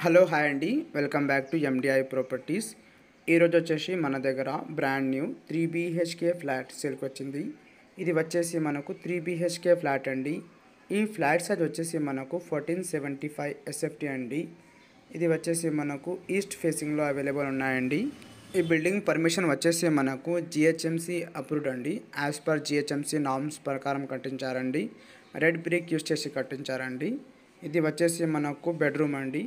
hello hi అండి welcome back to MDI properties ఈరోజు వచ్చేసి మన దగ్గర brand new three BHK flat సేల్కి వచ్చింది ఇది వచ్చేసి మనకు త్రీ బీహెచ్కే ఫ్లాట్ అండి ఈ ఫ్లాట్ సైజ్ వచ్చేసి మనకు ఫోర్టీన్ సెవెంటీ ఫైవ్ ఎస్ఎఫ్టీ అండి ఇది వచ్చేసి మనకు ఈస్ట్ ఫేసింగ్లో అవైలబుల్ ఉన్నాయండి ఈ బిల్డింగ్ పర్మిషన్ వచ్చేసి మనకు జిహెచ్ఎంసి అప్రూవ్డ్ అండి యాజ్ పర్ జిహెచ్ఎంసి నామ్స్ ప్రకారం కట్టించారండి రెడ్ బ్రిక్ యూస్ చేసి కట్టించారండి ఇది వచ్చేసి మనకు బెడ్రూమ్ అండి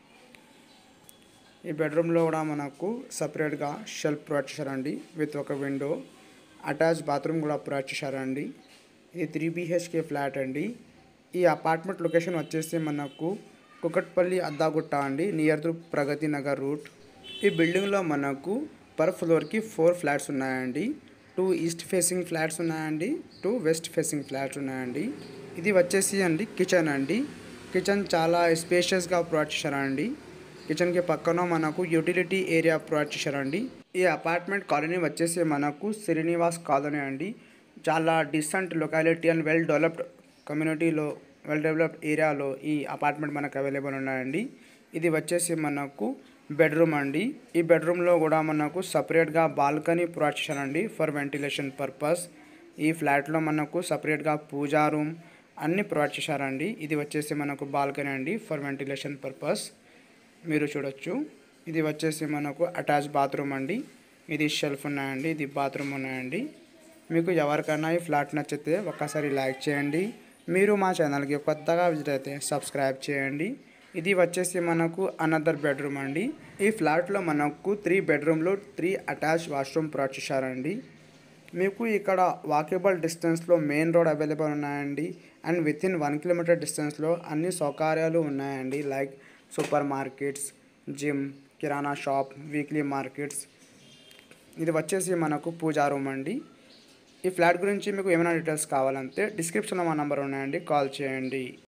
ఈ బెడ్రూమ్లో కూడా మనకు సపరేట్గా షెల్ఫ్ ప్రొవైడ్ చేశారండి విత్ ఒక విండో అటాచ్ బాత్రూమ్ కూడా ప్రొవైడ్ చేశారండి ఇది త్రీ బీహెచ్కే ఫ్లాట్ అండి ఈ అపార్ట్మెంట్ లొకేషన్ వచ్చేసి మనకు కుకట్పల్లి అద్దాగుట్ట అండి near to Pragathi Nagar route ఈ బిల్డింగ్లో మనకు పర్ ఫ్లోర్కి ఫోర్ ఫ్లాట్స్ ఉన్నాయండి టూ ఈస్ట్ ఫేసింగ్ ఫ్లాట్స్ ఉన్నాయండి టూ వెస్ట్ ఫేసింగ్ ఫ్లాట్స్ ఉన్నాయండి ఇది వచ్చేసి అండి కిచెన్ అండి కిచెన్ చాలా స్పేషియస్గా ప్రొవైడ్ చేశారండి కిచెన్కి పక్కన మనకు యూటిలిటీ ఏరియా ప్రొవైడ్ చేశారండి ఈ అపార్ట్మెంట్ కాలనీ వచ్చేసి మనకు శ్రీనివాస్ కాలనీ అండి చాలా decent locality and well developed కమ్యూనిటీలో వెల్ డెవలప్డ్ ఏరియాలో ఈ అపార్ట్మెంట్ మనకు అవైలబుల్ ఉన్నాయండి ఇది వచ్చేసి మనకు బెడ్రూమ్ అండి ఈ బెడ్రూమ్లో కూడా మనకు సపరేట్గా బాల్కనీ ప్రొవైడ్ చేశారండి ఫర్ వెంటిలేషన్ పర్పస్ ఈ ఫ్లాట్లో మనకు సపరేట్గా పూజా రూమ్ అన్నీ ప్రొవైడ్ చేశారండి ఇది వచ్చేసి మనకు బాల్కనీ అండి ఫర్ వెంటిలేషన్ పర్పస్ మీరు చూడొచ్చు ఇది వచ్చేసి మనకు అటాచ్ బాత్రూమ్ అండి ఇది షెల్ఫ్ ఉన్నాయండి ఇది బాత్రూమ్ ఉన్నాయండి మీకు ఎవరికైనా ఈ ఫ్లాట్ నచ్చితే ఒక్కసారి లైక్ చేయండి మీరు మా ఛానల్కి కొత్తగా విజిట్ అయితే సబ్స్క్రైబ్ చేయండి ఇది వచ్చేసి మనకు అనదర్ బెడ్రూమ్ అండి ఈ ఫ్లాట్లో మనకు త్రీ బెడ్రూమ్లో త్రీ అటాచ్ వాష్రూమ్ ప్రొవైడ్ చేశారండి మీకు ఇక్కడ వాకేబుల్ డిస్టెన్స్లో మెయిన్ రోడ్ అవైలబుల్ ఉన్నాయండి and within one kilometre డిస్టెన్స్లో అన్ని సౌకర్యాలు ఉన్నాయండి లైక్ సూపర్ మార్కెట్స్ జిమ్ కిరాణా షాప్ వీక్లీ మార్కెట్స్ ఇది వచ్చేసి మనకు పూజా రూమ్ అండి ఈ ఫ్లాట్ గురించి మీకు ఏమైనా డీటెయిల్స్ కావాలంటే డిస్క్రిప్షన్లో మా నెంబర్ ఉన్నాయండి కాల్ చేయండి